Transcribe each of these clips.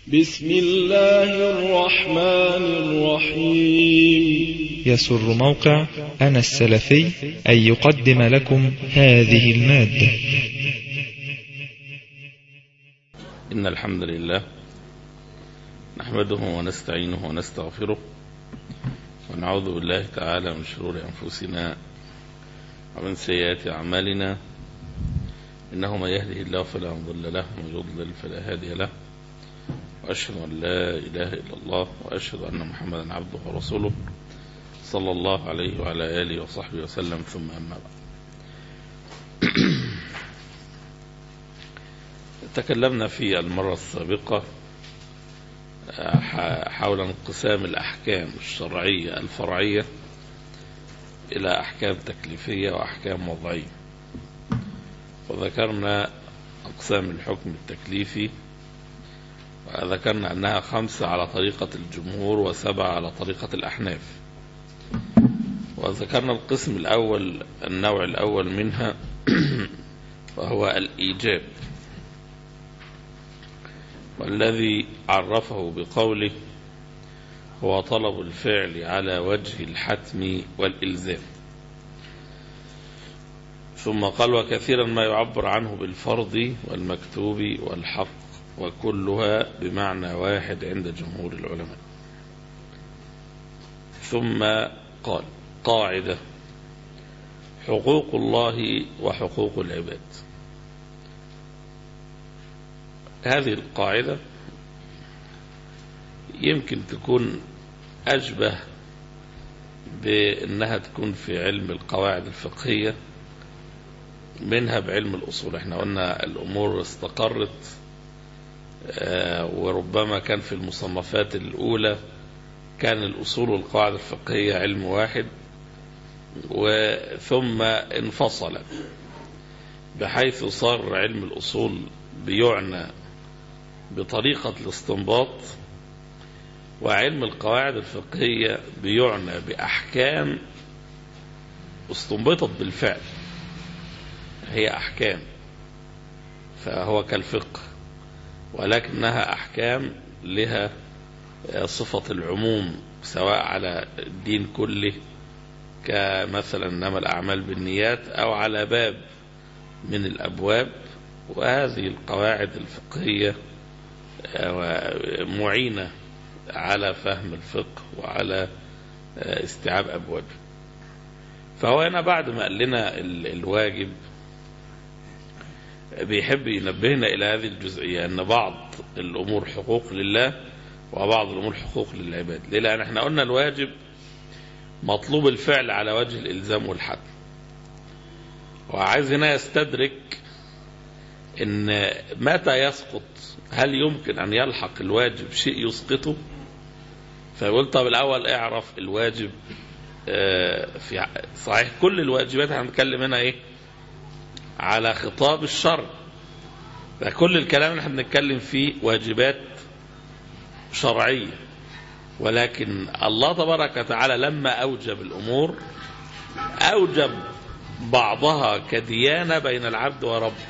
بسم الله الرحمن الرحيم يسر موقع أنا السلفي أن يقدم لكم هذه المادة إن الحمد لله نحمده ونستعينه ونستغفره ونعوذ بالله تعالى من شرور أنفسنا ومن سيئات أعمالنا إنه من يهده الله فلا مضل له ومن يضلل فلا هادي له وأشهد أن لا إله إلا الله وأشهد أن محمدا عبده ورسوله صلى الله عليه وعلى آله وصحبه وسلم ثم أما بعد تكلمنا في المرة السابقة حول انقسام الأحكام الشرعية الفرعية إلى أحكام تكليفية وأحكام وضعية وذكرنا أقسام الحكم التكليفي وذكرنا أنها خمسة على طريقة الجمهور وسبعة على طريقة الأحناف وذكرنا القسم الأول النوع الأول منها وهو الإيجاب والذي عرفه بقوله هو طلب الفعل على وجه الحتم والإلزام ثم قال وكثيرا ما يعبر عنه بالفرض والمكتوب والحق وكلها بمعنى واحد عند جمهور العلماء ثم قال قاعدة حقوق الله وحقوق العباد هذه القاعدة يمكن تكون أشبه بأنها تكون في علم القواعد الفقهية منها بعلم الأصول احنا قلنا الأمور استقرت وربما كان في المصنفات الأولى كان الأصول والقواعد الفقهية علم واحد ثم انفصل بحيث صار علم الأصول بيعنى بطريقة الاستنباط وعلم القواعد الفقهية بيعنى بأحكام استنبطت بالفعل هي أحكام فهو كالفقه ولكنها أحكام لها صفة العموم سواء على الدين كله كمثلا إنما الأعمال بالنيات أو على باب من الأبواب وهذه القواعد الفقهية معينة على فهم الفقه وعلى استيعاب أبوابه فهو هنا بعد ما قال لنا الواجب بيحب ينبهنا إلى هذه الجزئية أن بعض الأمور حقوق لله وبعض الأمور حقوق للعباد ليه لأن احنا قلنا الواجب مطلوب الفعل على وجه الإلزام والحد وعايز هنا يستدرك ان متى يسقط هل يمكن ان يلحق الواجب شيء يسقطه فيقول طب الاول اعرف الواجب في صحيح كل الواجبات هنتكلم هنا ايه على خطاب الشرع فكل الكلام اللي احنا بنتكلم فيه واجبات شرعيه ولكن الله تبارك وتعالى لما اوجب الامور اوجب بعضها كديانه بين العبد وربه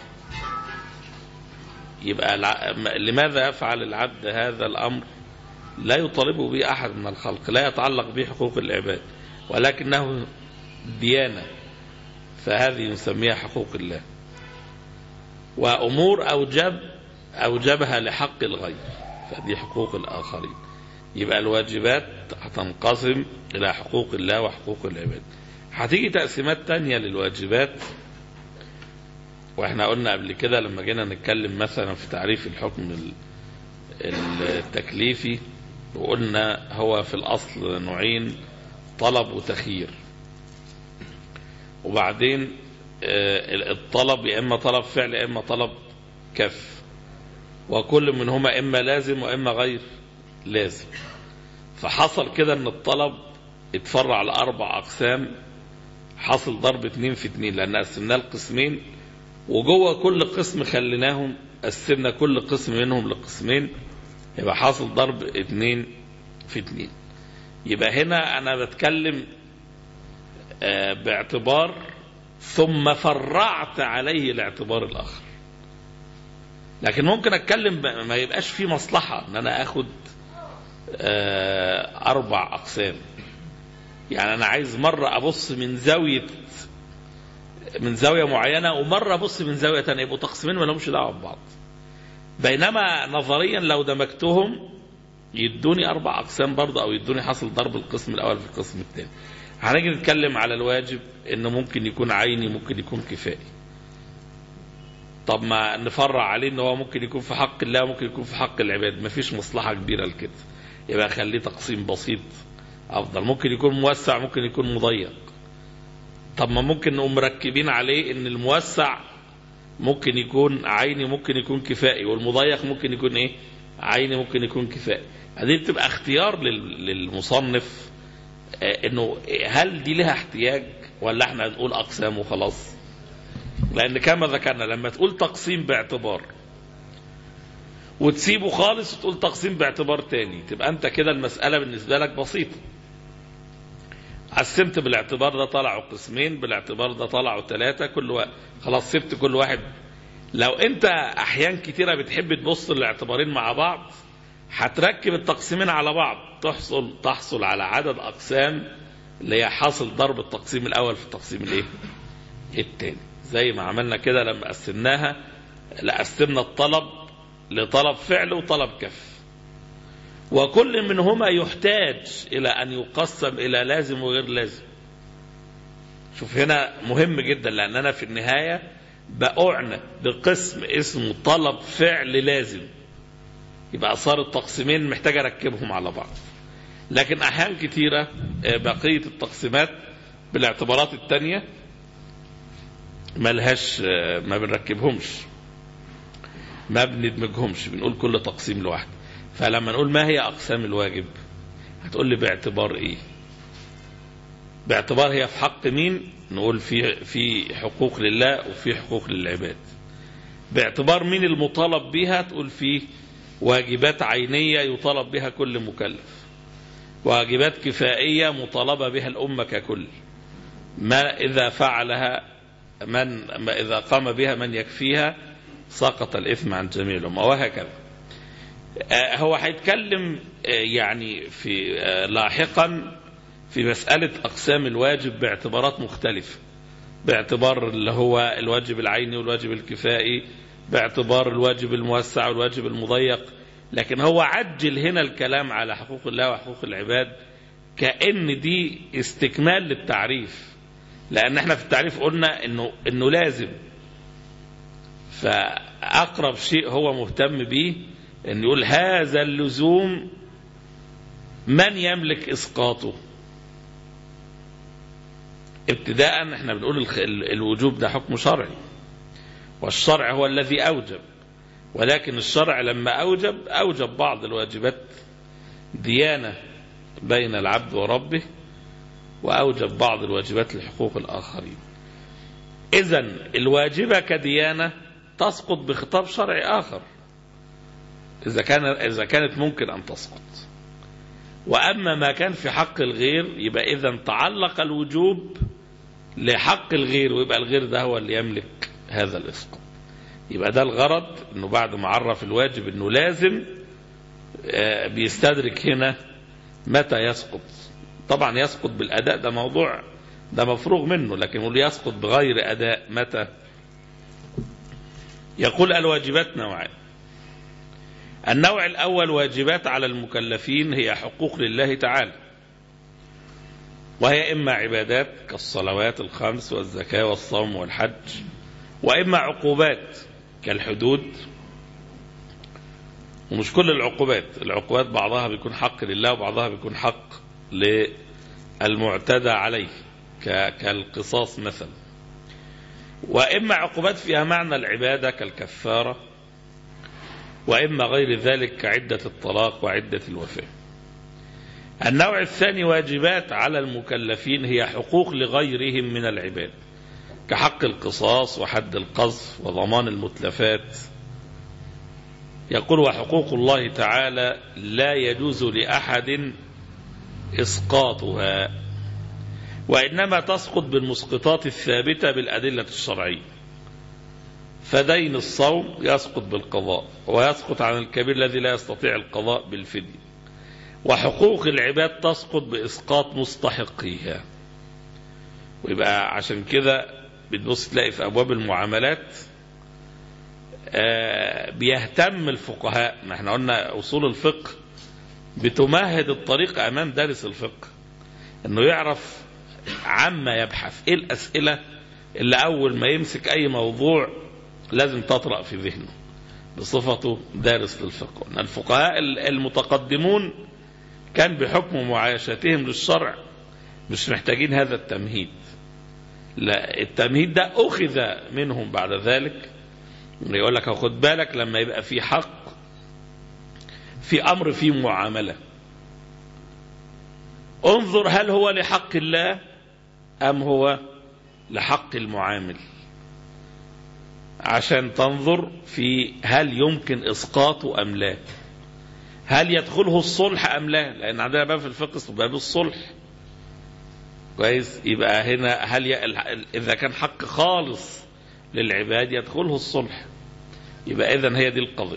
يبقى لماذا يفعل العبد هذا الأمر لا يطالب به أحد من الخلق لا يتعلق به حقوق العباد ولكنه ديانة فهذه نسميها حقوق الله وأمور أوجب أوجبها لحق الغير فدي حقوق الآخرين يبقى الواجبات هتنقسم إلى حقوق الله وحقوق العباد هتيجي تقسيمات تانية للواجبات واحنا قلنا قبل كده لما جينا نتكلم مثلا في تعريف الحكم التكليفي وقلنا هو في الاصل نوعين طلب وتخيير وبعدين الطلب يا اما طلب فعل يا اما طلب كف وكل منهما اما لازم واما غير لازم فحصل كده ان الطلب اتفرع لاربع اقسام حصل ضرب اتنين في اتنين لان قسمناه لقسمين وجوه كل قسم خليناهم قسمنا كل قسم منهم لقسمين يبقى حاصل ضرب اتنين في اتنين يبقى هنا انا بتكلم آه باعتبار ثم فرعت عليه الاعتبار الاخر لكن ممكن اتكلم ب- ما يبقاش في مصلحة ان انا اخد آه، اربع اقسام يعني انا عايز مرة ابص من زاوية من زاوية معينة ومرة ابص من زاوية تانية يبقوا تقسيمين ما لهمش دعوة ببعض بينما نظريا لو دمجتهم يدوني اربع اقسام برضه او يدوني حاصل ضرب القسم الاول في القسم الثاني هنيجي نتكلم على الواجب انه ممكن يكون عيني ممكن يكون كفائي طب ما نفرع عليه ان هو ممكن يكون في حق الله ممكن يكون في حق العباد مفيش مصلحة كبيرة لكده يبقى خليه تقسيم بسيط افضل ممكن يكون موسع ممكن يكون مضيق طب ما ممكن نقوم مركبين عليه ان الموسع ممكن يكون عيني ممكن يكون كفائي والمضيق ممكن يكون ايه عيني ممكن يكون كفائي هذه بتبقى اختيار لل- للمصنف آه، انه هل دي لها احتياج ولا احنا نقول اقسام وخلاص لان كما ذكرنا لما تقول تقسيم باعتبار وتسيبه خالص وتقول تقسيم باعتبار تاني تبقى انت كده المسألة بالنسبة لك بسيطة قسمت بالاعتبار ده طلعوا قسمين بالاعتبار ده طلعوا ثلاثة كل واحد خلاص سبت كل واحد لو انت احيان كتيرة بتحب تبص الاعتبارين مع بعض هتركب التقسيمين على بعض تحصل تحصل على عدد اقسام اللي هي حاصل ضرب التقسيم الاول في التقسيم الايه التاني زي ما عملنا كده لما قسمناها لا قسمنا الطلب لطلب فعل وطلب كف وكل منهما يحتاج إلى أن يقسم إلى لازم وغير لازم شوف هنا مهم جدا لأن أنا في النهاية بأعنى بقسم اسمه طلب فعل لازم يبقى صار التقسيمين محتاج أركبهم على بعض لكن أحيان كتيرة آه، بقية التقسيمات بالاعتبارات التانية ملهاش آه، ما بنركبهمش ما بندمجهمش بنقول كل تقسيم لوحده فلما نقول ما هي أقسام الواجب هتقول لي باعتبار إيه باعتبار هي في حق مين نقول في في حقوق لله وفي حقوق للعباد باعتبار مين المطالب بها تقول في واجبات عينية يطالب بها كل مكلف واجبات كفائية مطالبة بها الأمة ككل ما إذا فعلها من ما إذا قام بها من يكفيها سقط الإثم عن جميع الأمة وهكذا آه، هو هيتكلم آه، يعني في آه، لاحقا في مسألة أقسام الواجب باعتبارات مختلفة باعتبار اللي هو الواجب العيني والواجب الكفائي باعتبار الواجب الموسع والواجب المضيق لكن هو عجل هنا الكلام على حقوق الله وحقوق العباد كأن دي استكمال للتعريف لأن احنا في التعريف قلنا انه انه لازم فأقرب شيء هو مهتم به أن يقول هذا اللزوم من يملك إسقاطه ابتداء احنا بنقول الخ- ال- الوجوب ده حكم شرعي والشرع هو الذي أوجب ولكن الشرع لما أوجب أوجب بعض الواجبات ديانة بين العبد وربه وأوجب بعض الواجبات لحقوق الآخرين إذا الواجبة كديانة تسقط بخطاب شرعي آخر إذا كان إذا كانت ممكن أن تسقط وأما ما كان في حق الغير يبقى إذا تعلق الوجوب لحق الغير ويبقى الغير ده هو اللي يملك هذا الإسقاط يبقى ده الغرض انه بعد ما عرف الواجب انه لازم آه، بيستدرك هنا متى يسقط طبعا يسقط بالاداء ده موضوع ده مفروغ منه لكن يقول يسقط بغير اداء متى يقول الواجبات نوعان النوع الاول واجبات على المكلفين هي حقوق لله تعالى وهي اما عبادات كالصلوات الخمس والزكاه والصوم والحج واما عقوبات كالحدود ومش كل العقوبات العقوبات بعضها بيكون حق لله وبعضها بيكون حق للمعتدى عليه ك- كالقصاص مثلا وإما عقوبات فيها معنى العبادة كالكفارة وإما غير ذلك كعدة الطلاق وعدة الوفاة النوع الثاني واجبات على المكلفين هي حقوق لغيرهم من العباد كحق القصاص وحد القذف وضمان المتلفات يقول وحقوق الله تعالى لا يجوز لأحد إسقاطها وإنما تسقط بالمسقطات الثابتة بالأدلة الشرعية فدين الصوم يسقط بالقضاء ويسقط عن الكبير الذي لا يستطيع القضاء بالفدية وحقوق العباد تسقط بإسقاط مستحقيها ويبقى عشان كده بتبص تلاقي في أبواب المعاملات آه بيهتم الفقهاء ما احنا قلنا أصول الفقه بتمهد الطريق أمام دارس الفقه انه يعرف عما يبحث ايه الأسئلة اللي أول ما يمسك أي موضوع لازم تطرأ في ذهنه بصفته دارس للفقه أن الفقهاء المتقدمون كان بحكم معايشتهم للشرع مش محتاجين هذا التمهيد لا التمهيد ده أخذ منهم بعد ذلك يقول لك خد بالك لما يبقى في حق في أمر في معاملة انظر هل هو لحق الله أم هو لحق المعامل عشان تنظر في هل يمكن إسقاطه أم لا هل يدخله الصلح أم لا لأن عندنا باب في الفقه اسمه باب الصلح كويس يبقى هنا هل ي... إذا كان حق خالص للعباد يدخله الصلح يبقى إذا هي دي القضية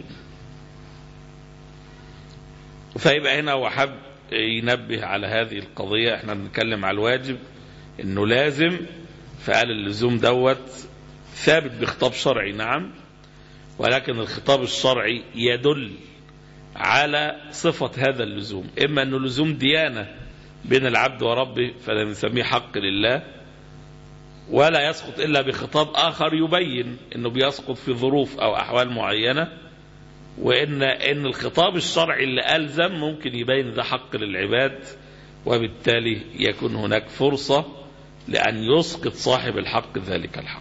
فيبقى هنا هو حب ينبه على هذه القضية احنا بنتكلم على الواجب انه لازم فقال اللزوم دوت ثابت بخطاب شرعي نعم ولكن الخطاب الشرعي يدل على صفة هذا اللزوم إما أنه لزوم ديانة بين العبد وربه فلا نسميه حق لله ولا يسقط إلا بخطاب آخر يبين أنه بيسقط في ظروف أو أحوال معينة وإن إن الخطاب الشرعي اللي ألزم ممكن يبين ده حق للعباد وبالتالي يكون هناك فرصة لأن يسقط صاحب الحق ذلك الحق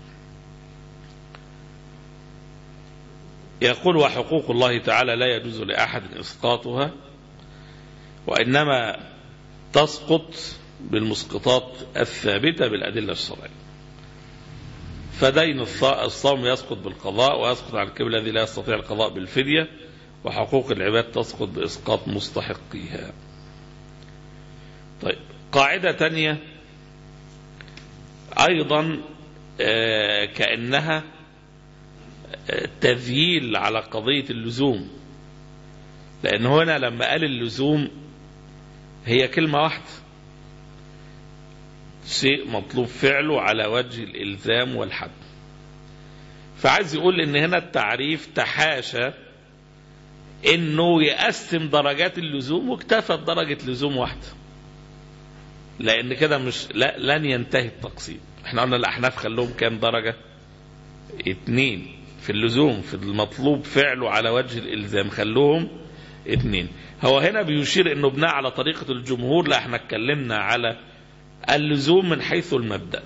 يقول وحقوق الله تعالى لا يجوز لأحد إسقاطها وإنما تسقط بالمسقطات الثابتة بالأدلة الشرعية فدين الصوم يسقط بالقضاء ويسقط عن الكبر الذي لا يستطيع القضاء بالفدية وحقوق العباد تسقط بإسقاط مستحقيها طيب قاعدة تانية أيضا كأنها تذييل على قضية اللزوم لأن هنا لما قال اللزوم هي كلمة واحدة شيء مطلوب فعله على وجه الإلزام والحد فعايز يقول إن هنا التعريف تحاشى إنه يقسم درجات اللزوم واكتفت درجة لزوم واحدة لأن كده مش لا لن ينتهي التقسيم احنا قلنا الأحناف خلوهم كام درجة اتنين في اللزوم في المطلوب فعله على وجه الإلزام خلوهم اتنين هو هنا بيشير انه بناء على طريقة الجمهور لا احنا اتكلمنا على اللزوم من حيث المبدأ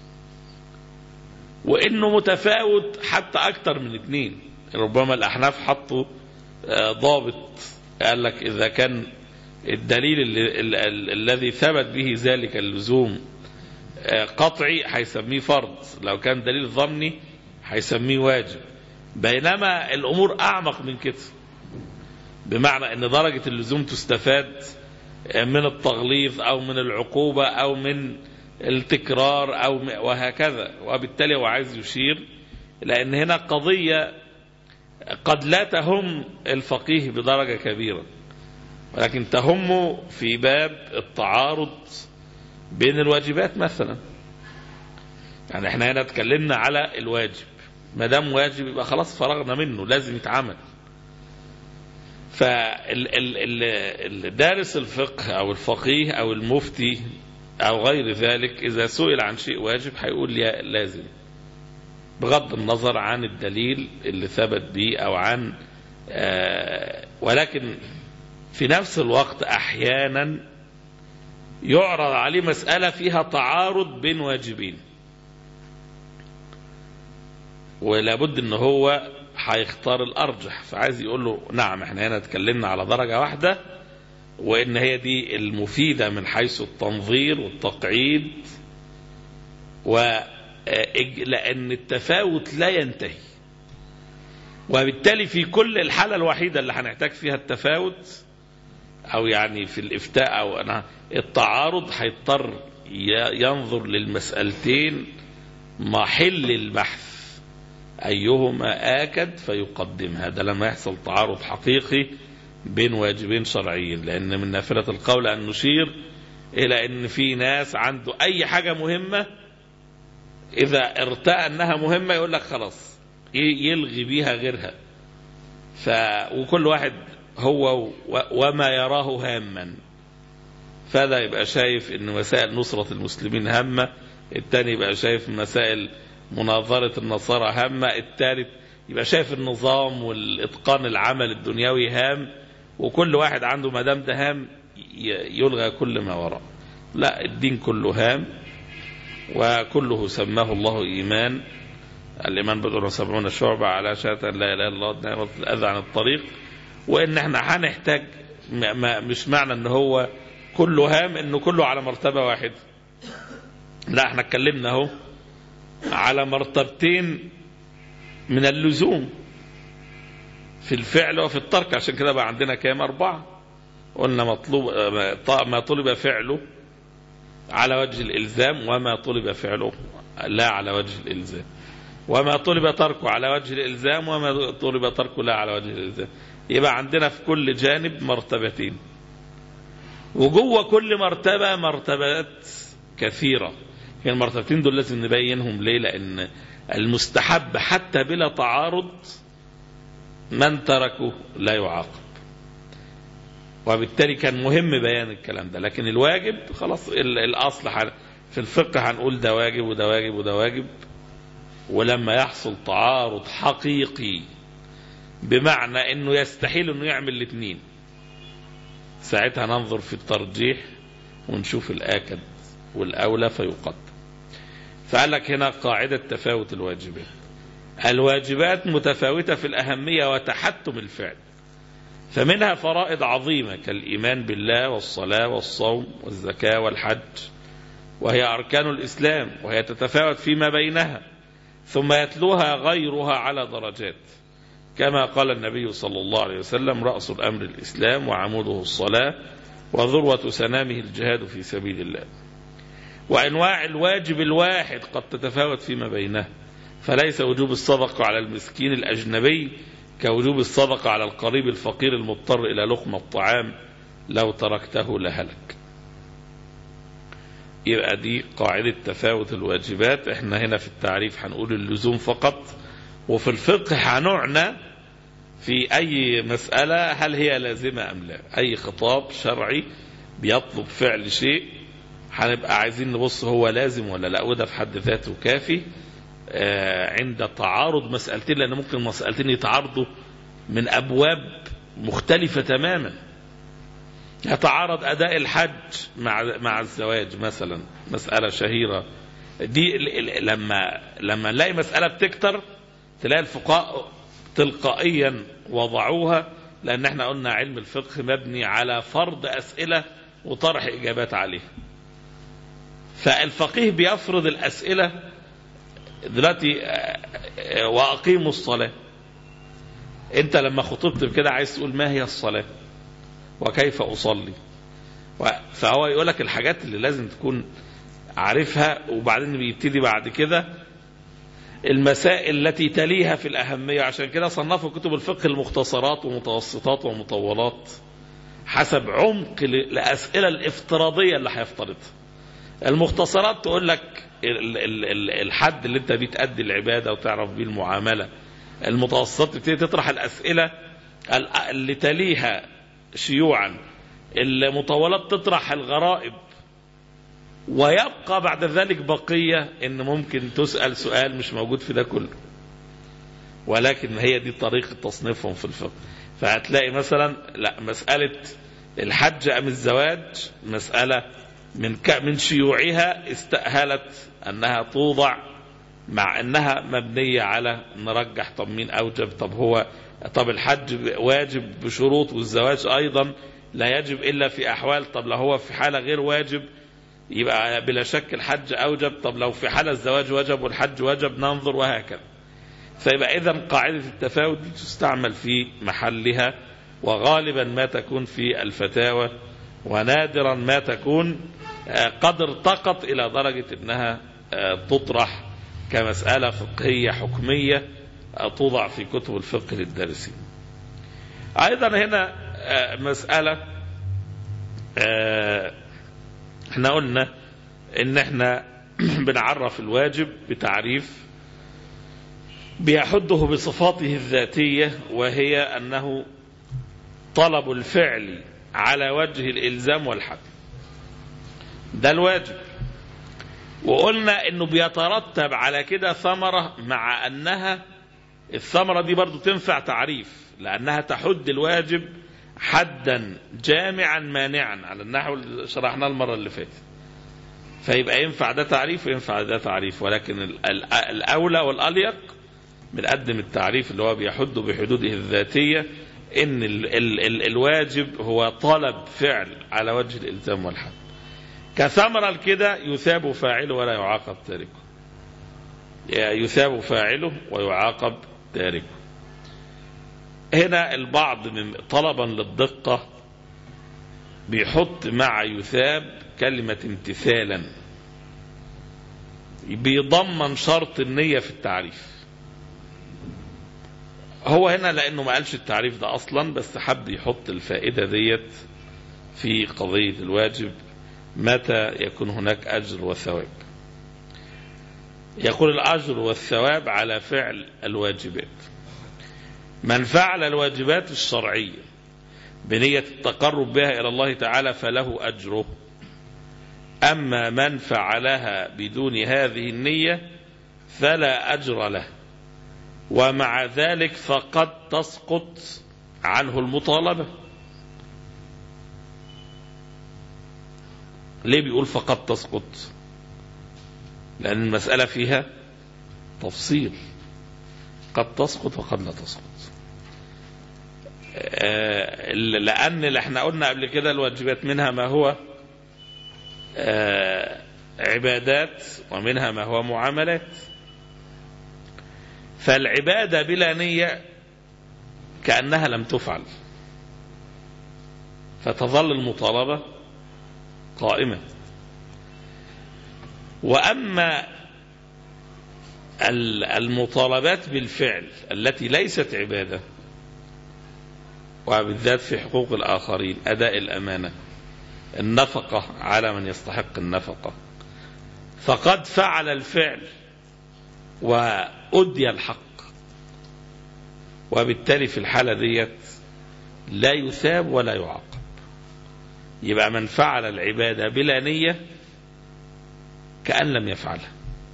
وانه متفاوت حتى اكتر من اتنين ربما الاحناف حطوا ضابط قال لك اذا كان الدليل اللي ال ال الذي ثبت به ذلك اللزوم قطعي هيسميه فرض لو كان دليل ظني هيسميه واجب بينما الامور اعمق من كده بمعنى ان درجة اللزوم تستفاد من التغليظ او من العقوبة او من التكرار او وهكذا وبالتالي هو عايز يشير لان هنا قضية قد لا تهم الفقيه بدرجة كبيرة ولكن تهمه في باب التعارض بين الواجبات مثلا يعني احنا هنا اتكلمنا على الواجب ما دام واجب يبقى خلاص فرغنا منه لازم يتعمل فالدارس الفقه او الفقيه او المفتي او غير ذلك اذا سئل عن شيء واجب هيقول يا لازم بغض النظر عن الدليل اللي ثبت به او عن آه ولكن في نفس الوقت احيانا يعرض عليه مسألة فيها تعارض بين واجبين ولابد ان هو هيختار الارجح فعايز يقول له نعم احنا هنا اتكلمنا على درجة واحدة وان هي دي المفيدة من حيث التنظير والتقعيد و لان التفاوت لا ينتهي وبالتالي في كل الحالة الوحيدة اللي هنحتاج فيها التفاوت او يعني في الافتاء او أنا التعارض هيضطر ينظر للمسألتين محل البحث أيهما آكد فيقدم هذا لما يحصل تعارض حقيقي بين واجبين شرعيين لأن من نافلة القول أن نشير إلى أن في ناس عنده أي حاجة مهمة إذا ارتأى أنها مهمة يقول لك خلاص يلغي بيها غيرها ف وكل واحد هو و... وما يراه هاما فهذا يبقى شايف ان مسائل نصرة المسلمين هامة الثاني يبقى شايف مسائل مناظرة النصارى هامة الثالث يبقى شايف النظام والاتقان العمل الدنيوي هام وكل واحد عنده ما دام ده هام يلغى كل ما وراء لا الدين كله هام وكله سماه الله ايمان الايمان بدون سبعون شعبة على شهادة لا اله الا الله الاذى عن الطريق وان احنا هنحتاج ما مش معنى ان هو كله هام انه كله على مرتبة واحدة لا احنا اتكلمنا اهو على مرتبتين من اللزوم في الفعل وفي الترك عشان كده بقى عندنا كام أربعة قلنا مطلوب ما طلب فعله على وجه الإلزام وما طلب فعله لا على وجه الإلزام وما طلب تركه على وجه الإلزام وما طلب تركه لا على وجه الإلزام يبقى عندنا في كل جانب مرتبتين وجوه كل مرتبة مرتبات كثيرة يعني المرتبتين دول لازم نبينهم ليه لأن المستحب حتى بلا تعارض من تركه لا يعاقب وبالتالي كان مهم بيان الكلام ده لكن الواجب خلاص الأصل في الفقه هنقول ده واجب وده واجب وده واجب ولما يحصل تعارض حقيقي بمعنى انه يستحيل انه يعمل الاثنين ساعتها ننظر في الترجيح ونشوف الآكد والأولى فيقدم فقال لك هنا قاعدة تفاوت الواجبات الواجبات متفاوتة في الأهمية وتحتم الفعل فمنها فرائض عظيمة كالإيمان بالله والصلاة والصوم والزكاة والحج وهي أركان الإسلام وهي تتفاوت فيما بينها ثم يتلوها غيرها على درجات كما قال النبي صلى الله عليه وسلم رأس الأمر الإسلام وعموده الصلاة وذروة سنامه الجهاد في سبيل الله وأنواع الواجب الواحد قد تتفاوت فيما بينها فليس وجوب الصدقة على المسكين الأجنبي كوجوب الصدقة على القريب الفقير المضطر إلى لقمة الطعام لو تركته لهلك يبقى دي قاعدة تفاوت الواجبات احنا هنا في التعريف هنقول اللزوم فقط وفي الفقه هنعنى في أي مسألة هل هي لازمة أم لا أي خطاب شرعي بيطلب فعل شيء هنبقى عايزين نبص هو لازم ولا لا وده في حد ذاته كافي آه عند تعارض مسألتين لأن ممكن مسألتين يتعارضوا من أبواب مختلفة تماما يتعارض أداء الحج مع مع الزواج مثلا مسألة شهيرة دي لما لما نلاقي مسألة بتكتر تلاقي الفقهاء تلقائيا وضعوها لأن احنا قلنا علم الفقه مبني على فرض أسئلة وطرح إجابات عليها فالفقيه بيفرض الأسئلة دلوقتي وأقيموا الصلاة أنت لما خطبت بكده عايز تقول ما هي الصلاة وكيف أصلي فهو يقول لك الحاجات اللي لازم تكون عارفها وبعدين بيبتدي بعد كده المسائل التي تليها في الأهمية عشان كده صنفوا كتب الفقه المختصرات ومتوسطات ومطولات حسب عمق الأسئلة الافتراضية اللي هيفترضها المختصرات تقول لك الحد اللي انت بتأدي العبادة وتعرف بيه المعاملة المتوسطات تبتدي تطرح الأسئلة اللي تليها شيوعا المطولات تطرح الغرائب ويبقى بعد ذلك بقية ان ممكن تسأل سؤال مش موجود في ده كله ولكن هي دي طريقة تصنيفهم في الفقه فهتلاقي مثلا لا مسألة الحج أم الزواج مسألة من من شيوعها استأهلت أنها توضع مع أنها مبنية على نرجح طب مين أوجب طب هو طب الحج واجب بشروط والزواج أيضا لا يجب إلا في أحوال طب لو هو في حالة غير واجب يبقى بلا شك الحج أوجب طب لو في حالة الزواج وجب والحج وجب ننظر وهكذا فيبقى إذا قاعدة التفاوت دي تستعمل في محلها وغالبا ما تكون في الفتاوى ونادرا ما تكون قد ارتقت إلى درجة أنها تطرح كمسألة فقهية حكمية توضع في كتب الفقه للدارسين أيضا هنا آه، مسألة آه، احنا قلنا ان احنا بنعرف الواجب بتعريف بيحده بصفاته الذاتية وهي أنه طلب الفعل على وجه الإلزام والحد ده الواجب وقلنا انه بيترتب على كده ثمرة مع انها الثمرة دي برضو تنفع تعريف لانها تحد الواجب حدا جامعا مانعا على النحو اللي شرحناه المرة اللي فاتت فيبقى ينفع ده تعريف وينفع ده تعريف ولكن ال- ال- الاولى والاليق بنقدم التعريف اللي هو بيحد بحدوده الذاتية ان ال ال ال الواجب هو طلب فعل على وجه الالزام والحد كثمرة كده يثاب فاعله ولا يعاقب تاركه يثاب فاعله ويعاقب تاركه هنا البعض من طلبا للدقة بيحط مع يثاب كلمة امتثالا بيضمن شرط النية في التعريف هو هنا لأنه ما قالش التعريف ده أصلا بس حب يحط الفائدة ديت في قضية الواجب متى يكون هناك أجر وثواب يقول الأجر والثواب على فعل الواجبات من فعل الواجبات الشرعية بنية التقرب بها إلى الله تعالى فله أجره أما من فعلها بدون هذه النية فلا أجر له ومع ذلك فقد تسقط عنه المطالبة ليه بيقول فقد تسقط لأن المسألة فيها تفصيل قد تسقط وقد لا تسقط آه، لأن اللي احنا قلنا قبل كده الواجبات منها ما هو آه، عبادات ومنها ما هو معاملات فالعبادة بلا نية كأنها لم تفعل فتظل المطالبة قائمة وأما ال- المطالبات بالفعل التي ليست عبادة وبالذات في حقوق الآخرين أداء الأمانة النفقة على من يستحق النفقة فقد فعل الفعل وأدي الحق وبالتالي في الحالة ديت لا يثاب ولا يعاقب يبقى من فعل العبادة بلا نية كأن لم يفعلها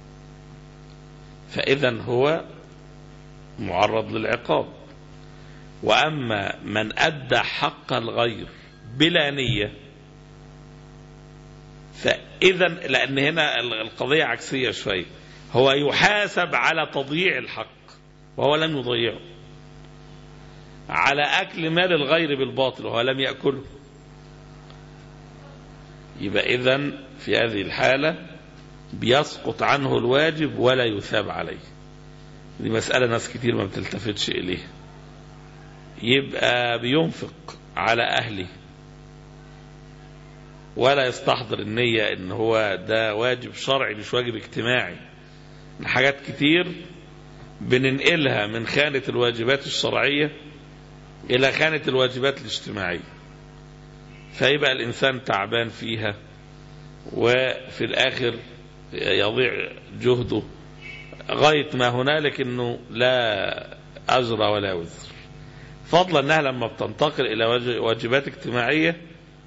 فإذا هو معرض للعقاب وأما من أدى حق الغير بلا نية فإذا لأن هنا القضية عكسية شوية هو يحاسب على تضييع الحق وهو لم يضيعه على أكل مال الغير بالباطل وهو لم يأكله يبقى إذا في هذه الحالة بيسقط عنه الواجب ولا يثاب عليه دي مسألة ناس كتير ما بتلتفتش إليها يبقى بينفق على أهله ولا يستحضر النية ان هو ده واجب شرعي مش واجب اجتماعي حاجات كتير بننقلها من خانة الواجبات الشرعية إلى خانة الواجبات الاجتماعية فيبقى الإنسان تعبان فيها وفي الآخر يضيع جهده غاية ما هنالك أنه لا أجر ولا وزر فضلا أنها لما بتنتقل إلى واجبات اجتماعية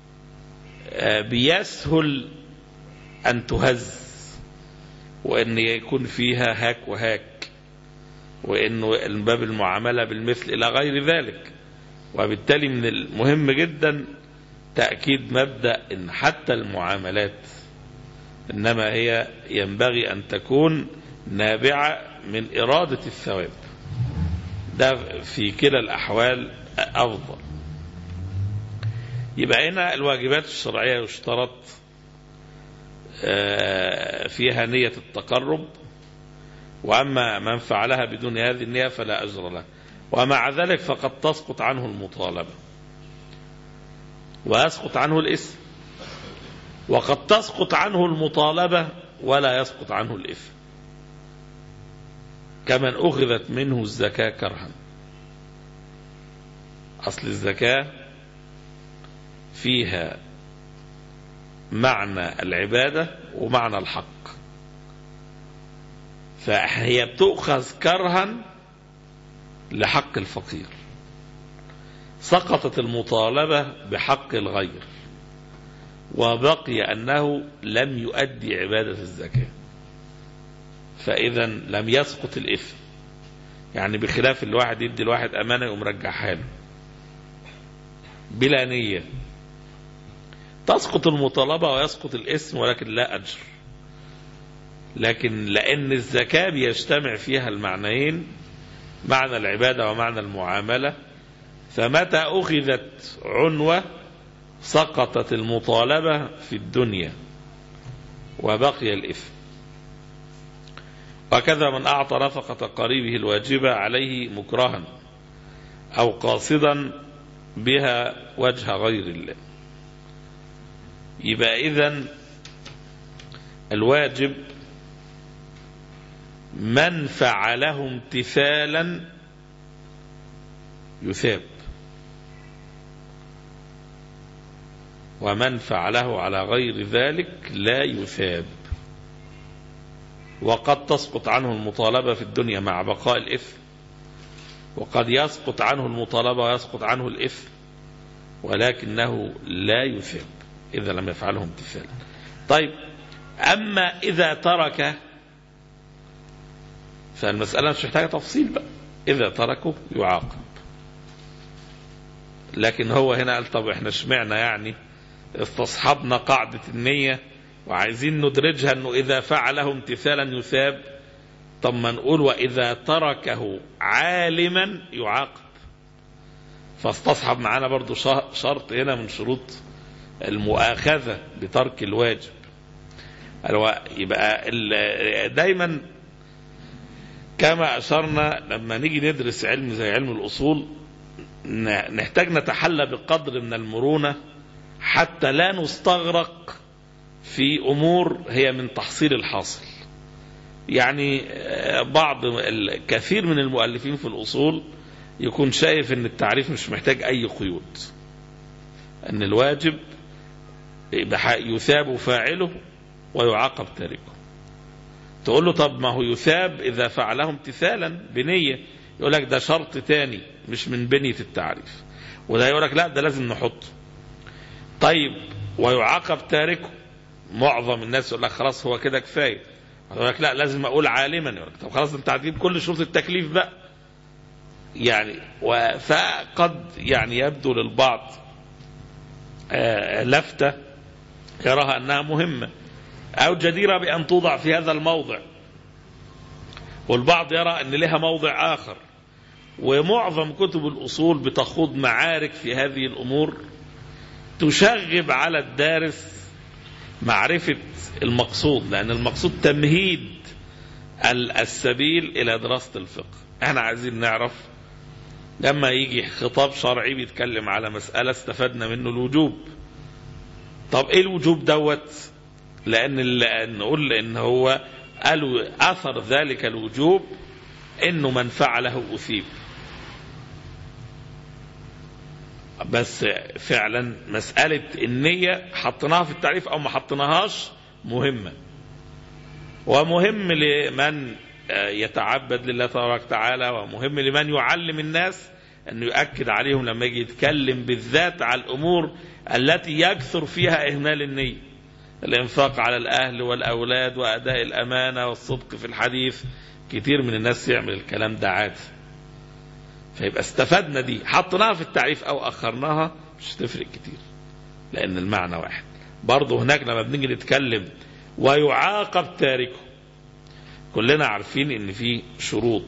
بيسهل أن تهز وأن يكون فيها هاك وهاك وأنه باب المعاملة بالمثل إلى غير ذلك وبالتالي من المهم جدا تأكيد مبدأ أن حتى المعاملات إنما هي ينبغي أن تكون نابعة من إرادة الثواب ده في كلا الأحوال أفضل يبقى هنا الواجبات الشرعية يشترط فيها نية التقرب وأما من فعلها بدون هذه النية فلا أجر له ومع ذلك فقد تسقط عنه المطالبة ويسقط عنه الإثم وقد تسقط عنه المطالبة ولا يسقط عنه الإثم كمن أخذت منه الزكاة كرها أصل الزكاة فيها معنى العبادة ومعنى الحق فهي بتؤخذ كرها لحق الفقير سقطت المطالبة بحق الغير وبقي أنه لم يؤدي عبادة الزكاة فإذا لم يسقط الإثم يعني بخلاف الواحد يدي الواحد أمانة يقوم رجعها له بلا نية تسقط المطالبة ويسقط الاسم ولكن لا أجر لكن لأن الزكاة بيجتمع فيها المعنيين معنى العبادة ومعنى المعاملة فمتى أخذت عنوة سقطت المطالبة في الدنيا وبقي الإثم وكذا من أعطى رفقة قريبه الواجبة عليه مكرها أو قاصدا بها وجه غير الله يبقى إذن الواجب من فعله امتثالا يثاب ومن فعله على غير ذلك لا يثاب وقد تسقط عنه المطالبة في الدنيا مع بقاء الإثم وقد يسقط عنه المطالبة ويسقط عنه الإثم ولكنه لا يثاب إذا لم يفعله امتثالا طيب أما إذا ترك فالمسألة مش محتاجة تفصيل بقى إذا تركه يعاقب لكن هو هنا قال طب احنا اشمعنا يعني استصحبنا قاعدة النية وعايزين ندرجها انه اذا فعله امتثالا يثاب طب ما نقول واذا تركه عالما يعاقب فاستصحب معانا برضو شرط هنا من شروط المؤاخذة بترك الواجب يبقى دايما كما أشرنا لما نيجي ندرس علم زي علم الأصول نحتاج نتحلى بقدر من المرونة حتى لا نستغرق في أمور هي من تحصيل الحاصل يعني بعض الكثير من المؤلفين في الأصول يكون شايف ان التعريف مش محتاج أي قيود أن الواجب يثاب فاعله ويعاقب تاركه تقول له طب ما هو يثاب إذا فعله امتثالا بنية يقول لك ده شرط تاني مش من بنية التعريف وده يقول لك لا ده لازم نحطه طيب ويعاقب تاركه معظم الناس يقول لك خلاص هو كده كفايه يقول لك لا لازم اقول عالما يقول لك طب خلاص انت هتجيب كل شروط التكليف بقى يعني فقد يعني يبدو للبعض لفتة يراها أنها مهمة أو جديرة بأن توضع في هذا الموضع والبعض يرى أن لها موضع آخر ومعظم كتب الأصول بتخوض معارك في هذه الأمور تشغب على الدارس معرفة المقصود لأن المقصود تمهيد السبيل إلى دراسة الفقه احنا عايزين نعرف لما يجي خطاب شرعي بيتكلم على مسألة استفدنا منه الوجوب طب ايه الوجوب دوت لأن نقول إن هو قالوا أثر ذلك الوجوب إنه من فعله أثيب بس فعلا مسألة النية حطيناها في التعريف أو ما حطيناهاش مهمة ومهم لمن يتعبد لله تبارك وتعالى ومهم لمن يعلم الناس أنه يؤكد عليهم لما يجي يتكلم بالذات على الأمور التي يكثر فيها إهمال النية الإنفاق على الأهل والأولاد وأداء الأمانة والصدق في الحديث كتير من الناس يعمل الكلام ده عادي فيبقى استفدنا دي حطيناها في التعريف أو أخرناها مش هتفرق كتير لأن المعنى واحد برضه هناك لما بنيجي نتكلم ويعاقب تاركه كلنا عارفين ان في شروط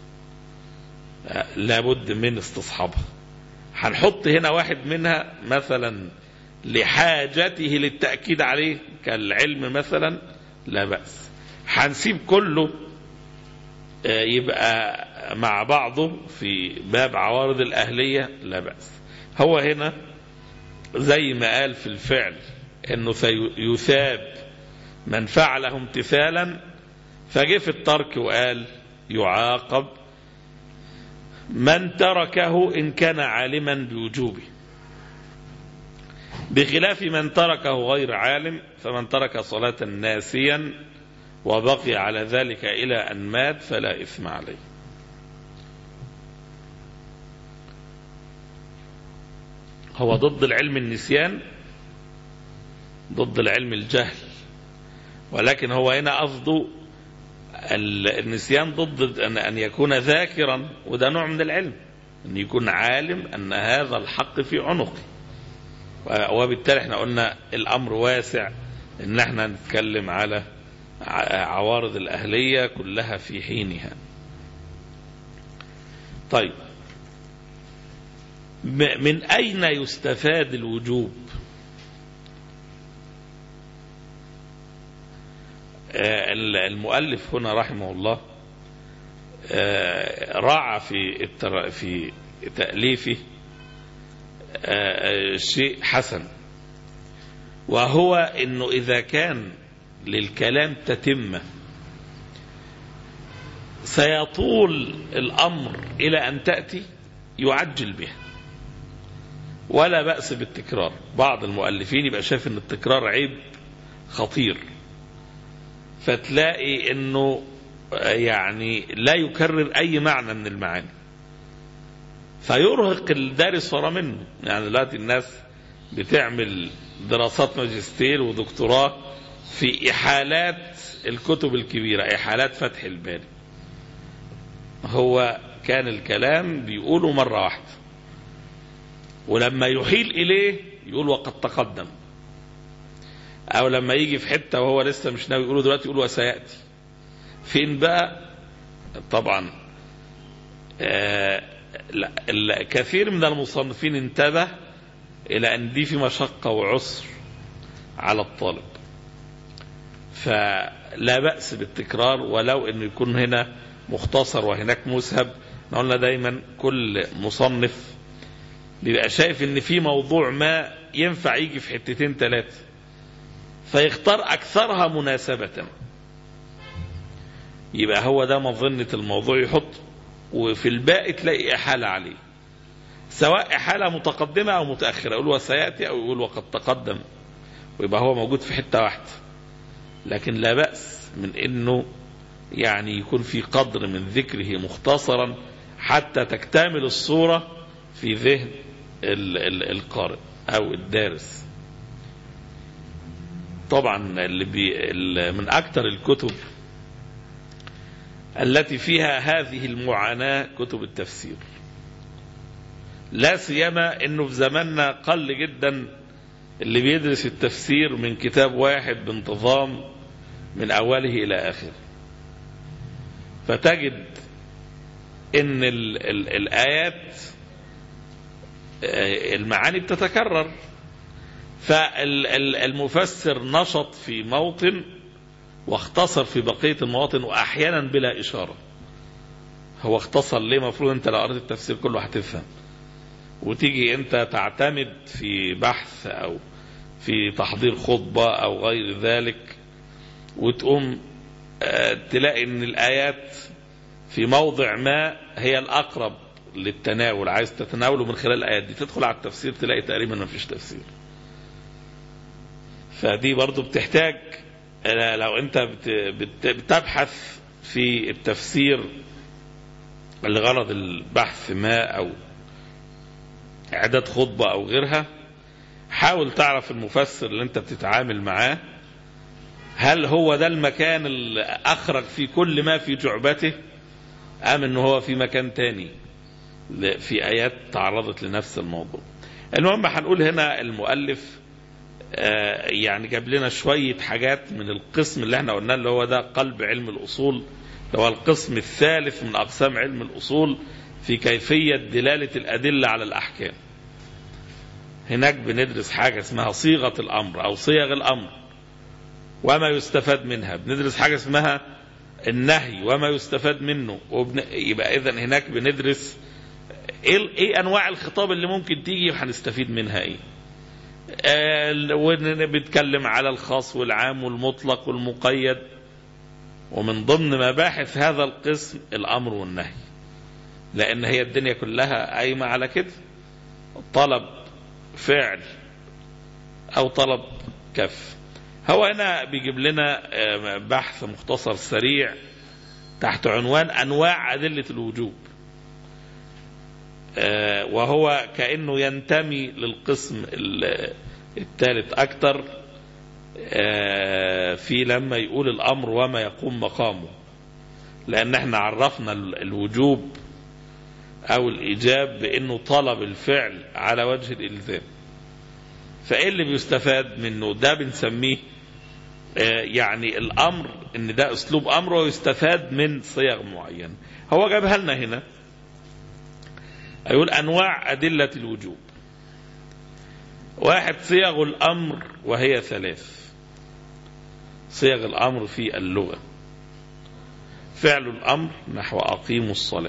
لابد من استصحابها هنحط هنا واحد منها مثلا لحاجته للتأكيد عليه كالعلم مثلا لا بأس هنسيب كله يبقى مع بعضه في باب عوارض الأهلية لا بأس هو هنا زي ما قال في الفعل انه يثاب من فعله امتثالا فجه في الترك وقال يعاقب من تركه إن كان عالما بوجوبه بخلاف من تركه غير عالم فمن ترك صلاة ناسيا وبقي على ذلك إلى أن مات فلا إثم عليه هو ضد العلم النسيان ضد العلم الجهل ولكن هو هنا قصده النسيان ضد أن أن يكون ذاكرا وده نوع من العلم أن يكون عالم أن هذا الحق في عنقه وبالتالي احنا قلنا الأمر واسع ان احنا نتكلم على عوارض الأهلية كلها في حينها طيب من أين يستفاد الوجوب المؤلف هنا رحمه الله راعى في في تأليفه شيء حسن وهو انه اذا كان للكلام تتمه سيطول الامر الى ان تاتي يعجل بها ولا باس بالتكرار بعض المؤلفين يبقى شايف ان التكرار عيب خطير فتلاقي انه يعني لا يكرر اي معنى من المعاني فيرهق الدارس ورا منه يعني دلوقتي الناس بتعمل دراسات ماجستير ودكتوراه في إحالات الكتب الكبيرة إحالات فتح الباري هو كان الكلام بيقوله مرة واحدة ولما يحيل إليه يقول وقد تقدم أو لما يجي في حتة وهو لسه مش ناوي يقوله دلوقتي يقول وسيأتي فين بقى طبعا آه لا كثير من المصنفين انتبه إلى أن دي في مشقة وعسر على الطالب فلا بأس بالتكرار ولو أنه يكون هنا مختصر وهناك مسهب قلنا دايما كل مصنف بيبقى شايف ان في موضوع ما ينفع يجي في حتتين ثلاثة فيختار أكثرها مناسبة يبقى هو ده مظنة الموضوع يحط وفي الباقي تلاقي إحالة عليه سواء إحالة متقدمة أو متأخرة يقول وسيأتي أو يقول وقد تقدم ويبقى هو موجود في حتة واحدة لكن لا بأس من أنه يعني يكون في قدر من ذكره مختصرا حتى تكتمل الصورة في ذهن القارئ أو الدارس طبعا اللي بي من أكثر الكتب التي فيها هذه المعاناة كتب التفسير لا سيما انه في زماننا قل جدا اللي بيدرس التفسير من كتاب واحد بانتظام من اوله الى اخره فتجد ان ال ال الايات المعاني بتتكرر فالمفسر نشط في موطن واختصر في بقية المواطن وأحيانا بلا إشارة هو اختصر ليه مفروض أنت لو قريت التفسير كله هتفهم وتيجي أنت تعتمد في بحث أو في تحضير خطبة أو غير ذلك وتقوم تلاقي أن الآيات في موضع ما هي الأقرب للتناول عايز تتناوله من خلال الآيات دي تدخل على التفسير تلاقي تقريبا ما فيش تفسير فدي برضو بتحتاج لو انت بتبحث في التفسير لغرض البحث ما او اعداد خطبة او غيرها حاول تعرف المفسر اللي انت بتتعامل معاه هل هو ده المكان اللي اخرج في كل ما في جعبته ام ان هو في مكان تاني في ايات تعرضت لنفس الموضوع المهم هنقول هنا المؤلف يعني جاب لنا شوية حاجات من القسم اللي احنا قلناه اللي هو ده قلب علم الأصول اللي هو القسم الثالث من أقسام علم الأصول في كيفية دلالة الأدلة على الأحكام هناك بندرس حاجة اسمها صيغة الأمر أو صيغ الأمر وما يستفاد منها بندرس حاجة اسمها النهي وما يستفاد منه وبن... يبقى إذا هناك بندرس إيه, إيه أنواع الخطاب اللي ممكن تيجي وهنستفيد منها إيه بيتكلم على الخاص والعام والمطلق والمقيد ومن ضمن مباحث هذا القسم الأمر والنهي لأن هي الدنيا كلها قايمة على كده طلب فعل أو طلب كف هو هنا بيجيب لنا بحث مختصر سريع تحت عنوان أنواع أدلة الوجوب وهو كأنه ينتمي للقسم الثالث أكثر في لما يقول الأمر وما يقوم مقامه لأن احنا عرفنا الوجوب أو الإيجاب بأنه طلب الفعل على وجه الإلزام فإيه اللي بيستفاد منه ده بنسميه يعني الأمر إن ده أسلوب أمر ويستفاد من صيغ معينة هو جابها لنا هنا يقول أنواع أدلة الوجوب واحد صيغ الأمر وهي ثلاث صيغ الأمر في اللغة فعل الأمر نحو أقيموا الصلاة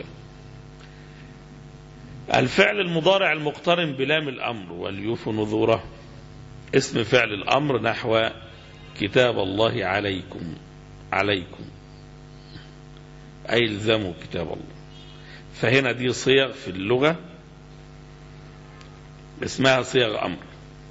الفعل المضارع المقترن بلام الأمر وليوفوا نذوره اسم فعل الأمر نحو كتاب الله عليكم عليكم أي الزموا كتاب الله فهنا دي صيغ في اللغة اسمها صيغ أمر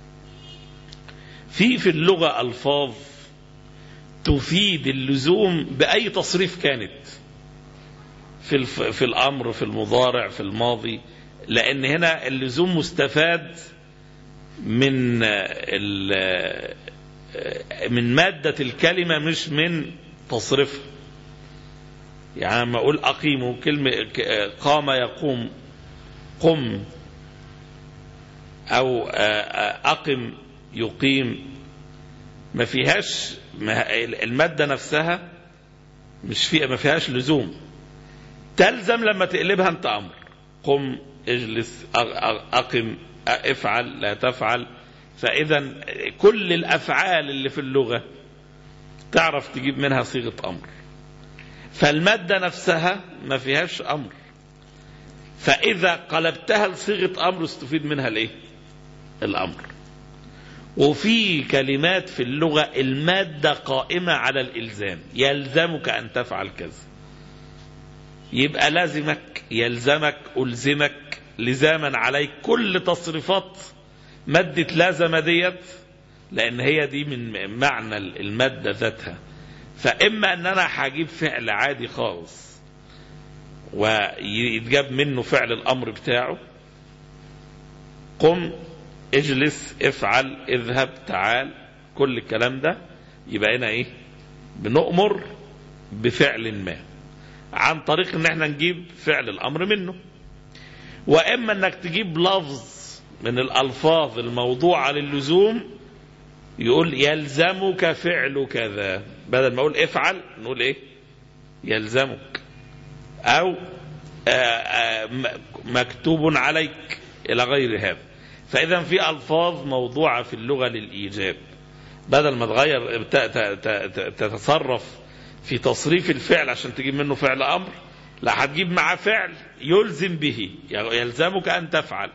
في في اللغة ألفاظ تفيد اللزوم بأي تصريف كانت في الف... في الأمر في المضارع في الماضي لأن هنا اللزوم مستفاد من ال... من مادة الكلمة مش من تصريفها يعني لما أقول أقيموا كلمة قام يقوم قم أو أقم يقيم ما فيهاش المادة نفسها مش فيها ما فيهاش لزوم تلزم لما تقلبها أنت أمر قم اجلس أقم افعل لا تفعل فإذا كل الأفعال اللي في اللغة تعرف تجيب منها صيغة أمر فالمادة نفسها ما فيهاش أمر فإذا قلبتها لصيغة أمر استفيد منها الإيه؟ الأمر وفي كلمات في اللغة المادة قائمة على الإلزام يلزمك أن تفعل كذا يبقى لازمك يلزمك ألزمك لزاما عليك كل تصريفات مادة لازم ديت لأن هي دي من معنى المادة ذاتها فإما أن أنا هجيب فعل عادي خالص ويتجاب منه فعل الأمر بتاعه قم اجلس افعل اذهب تعال كل الكلام ده يبقى هنا ايه بنؤمر بفعل ما عن طريق ان احنا نجيب فعل الامر منه واما انك تجيب لفظ من الالفاظ الموضوعه للزوم يقول يلزمك فعل كذا بدل ما اقول افعل نقول ايه يلزمك او آآ آآ مكتوب عليك الى غير هذا فاذا في الفاظ موضوعه في اللغه للايجاب بدل ما تغير تتصرف في تصريف الفعل عشان تجيب منه فعل امر لا هتجيب معاه فعل يلزم به يلزمك ان تفعل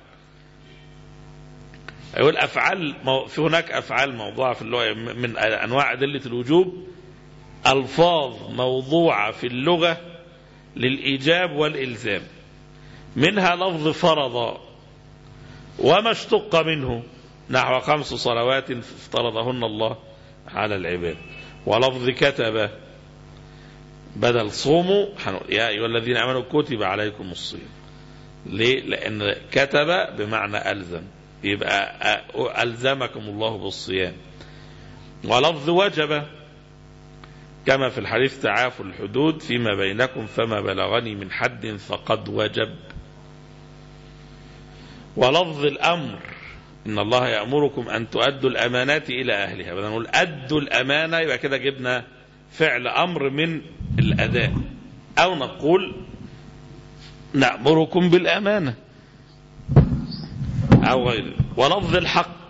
يقول افعال في هناك افعال موضوعه في اللغه من انواع ادله الوجوب الفاظ موضوعه في اللغه للايجاب والالزام منها لفظ فرض وما اشتق منه نحو خمس صلوات افترضهن الله على العباد ولفظ كتب بدل صوموا يا أيها الذين آمنوا كتب عليكم الصيام ليه؟ لأن كتب بمعنى ألزم يبقى ألزمكم الله بالصيام ولفظ وجب كما في الحديث تعافوا الحدود فيما بينكم فما بلغني من حد فقد وجب ولفظ الأمر إن الله يأمركم أن تؤدوا الأمانات إلى أهلها بدل نقول أدوا الأمانة يبقى كده جبنا فعل أمر من الأداء أو نقول نأمركم بالأمانة أو غيره ولفظ الحق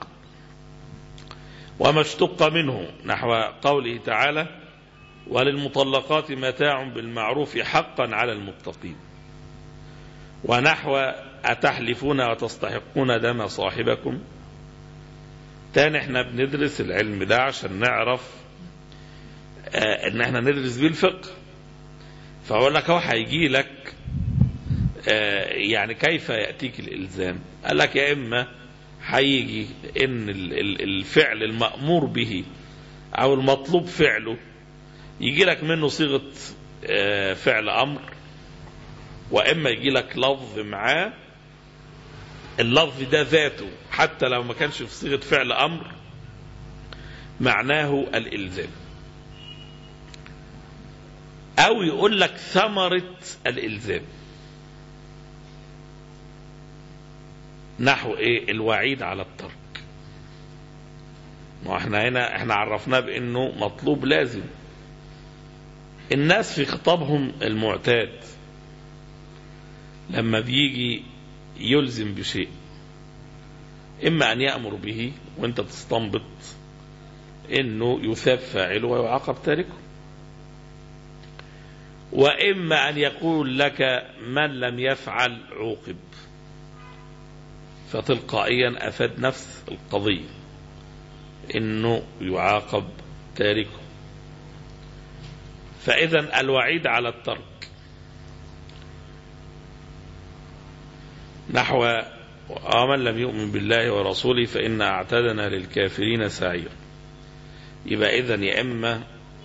وما اشتق منه نحو قوله تعالى وللمطلقات متاع بالمعروف حقا على المتقين ونحو أتحلفون وتستحقون دم صاحبكم تاني احنا بندرس العلم ده عشان نعرف آه ان احنا ندرس بيه الفقه فاقول لك هو هيجي لك آه يعني كيف ياتيك الالزام قال لك يا اما هيجي ان ال- ال- الفعل المامور به او المطلوب فعله يجي لك منه صيغه آه فعل امر واما يجي لك لفظ معاه اللفظ ده ذاته حتى لو ما كانش في صيغه فعل امر معناه الالزام او يقول لك ثمره الالزام نحو ايه الوعيد على الترك ما احنا هنا احنا عرفناه بانه مطلوب لازم الناس في خطابهم المعتاد لما بيجي يلزم بشيء اما ان يامر به وانت تستنبط انه يثاب فاعله ويعاقب تاركه واما ان يقول لك من لم يفعل عوقب فتلقائيا افاد نفس القضيه انه يعاقب تاركه فاذا الوعيد على الترك نحو ومن لم يؤمن بالله ورسوله فإن أعتدنا للكافرين سعيرا يبقى إذا يا إما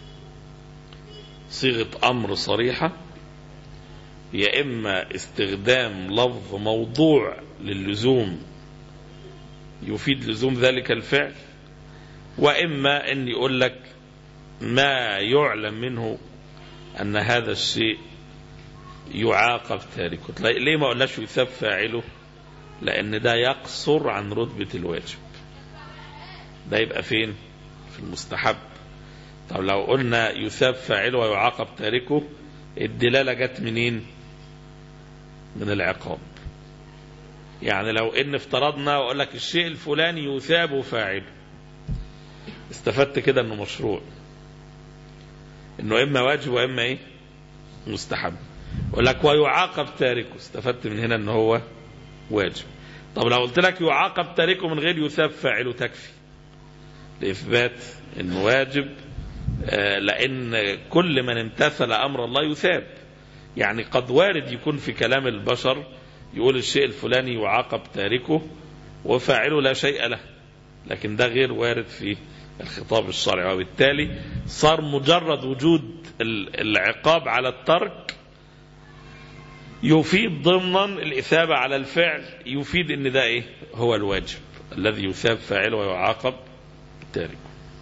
صيغة أمر صريحة يا إما استخدام لفظ موضوع للزوم يفيد لزوم ذلك الفعل وإما أن يقول لك ما يعلم منه أن هذا الشيء يعاقب تاركه تلاقي- ليه ما قلناش يثاب فاعله لأن ده يقصر عن رتبة الواجب ده يبقى فين في المستحب طب لو قلنا يثاب فاعله ويعاقب تاركه الدلالة جت منين من العقاب يعني لو ان افترضنا واقول لك الشيء الفلاني يثاب فاعله استفدت كده انه مشروع انه اما واجب واما ايه مستحب يقول لك ويعاقب تاركه استفدت من هنا ان هو واجب طب لو قلت لك يعاقب تاركه من غير يثاب فاعله تكفي لإثبات انه واجب آه، لأن كل من امتثل أمر الله يثاب يعني قد وارد يكون في كلام البشر يقول الشيء الفلاني يعاقب تاركه وفاعله لا شيء له لكن ده غير وارد في الخطاب الشرعي وبالتالي صار مجرد وجود ال- العقاب على الترك يفيد ضمنا الإثابة على الفعل يفيد ان ده ايه هو الواجب الذي يثاب فاعله ويعاقب تاركه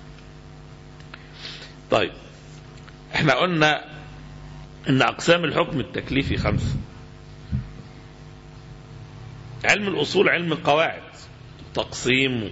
طيب احنا قلنا ان اقسام الحكم التكليفي خمسه علم الاصول علم القواعد تقسيم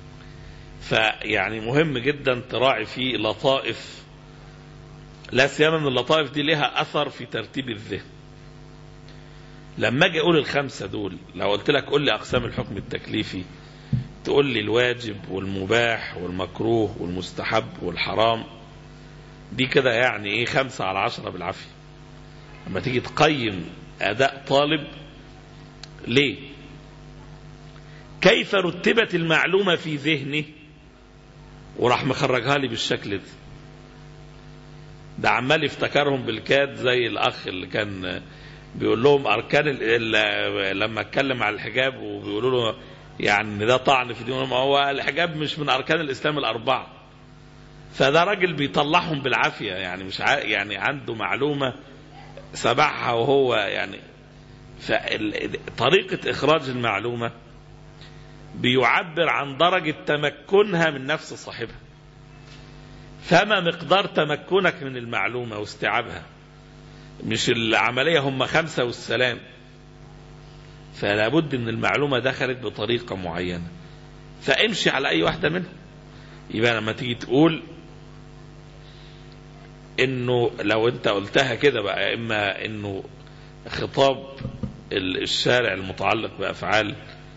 فيعني مهم جدا تراعي فيه لطائف لا سيما ان اللطائف دي لها اثر في ترتيب الذهن لما اجي اقول الخمسه دول لو قلت لك قول لي اقسام الحكم التكليفي تقول لي الواجب والمباح والمكروه والمستحب والحرام دي كده يعني ايه خمسة على عشرة بالعافية لما تيجي تقيم أداء طالب ليه كيف رتبت المعلومة في ذهنه وراح مخرجها لي بالشكل ده ده عمال يفتكرهم بالكاد زي الأخ اللي كان بيقول لهم أركان ال- ال- لما اتكلم على الحجاب وبيقولوا له يعني ده طعن في دينهم هو الحجاب مش من أركان الإسلام الأربعة فده راجل بيطلعهم بالعافية يعني مش ع... يعني عنده معلومة سبعها وهو يعني فال... طريقة إخراج المعلومة بيعبر عن درجة تمكنها من نفس صاحبها فما مقدار تمكنك من المعلومة واستيعابها مش العملية هم خمسة والسلام فلا بد ان المعلومة دخلت بطريقة معينة فامشي على اي واحدة منهم يبقى لما تيجي تقول انه لو انت قلتها كده بقى اما انه خطاب ال- الشارع المتعلق بافعال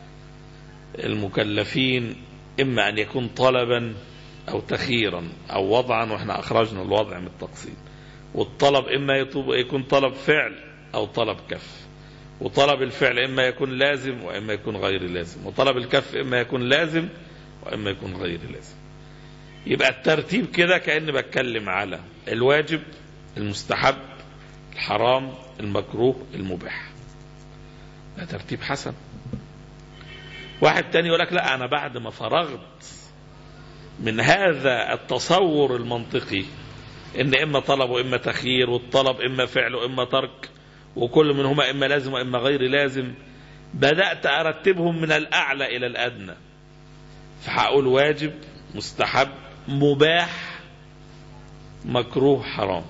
المكلفين اما ان يكون طلبا او تخييرا او وضعا واحنا اخرجنا الوضع من التقسيم والطلب اما يطلب يكون طلب فعل او طلب كف وطلب الفعل اما يكون لازم واما يكون غير لازم وطلب الكف اما يكون لازم واما يكون غير لازم يبقى الترتيب كده كأني بتكلم على الواجب المستحب الحرام المكروه المباح ده ترتيب حسن واحد تاني يقول لك لا انا بعد ما فرغت من هذا التصور المنطقي ان اما طلب واما تخيير والطلب اما فعل واما ترك وكل منهما اما لازم واما غير لازم بدات ارتبهم من الاعلى الى الادنى فهقول واجب مستحب مباح مكروه حرام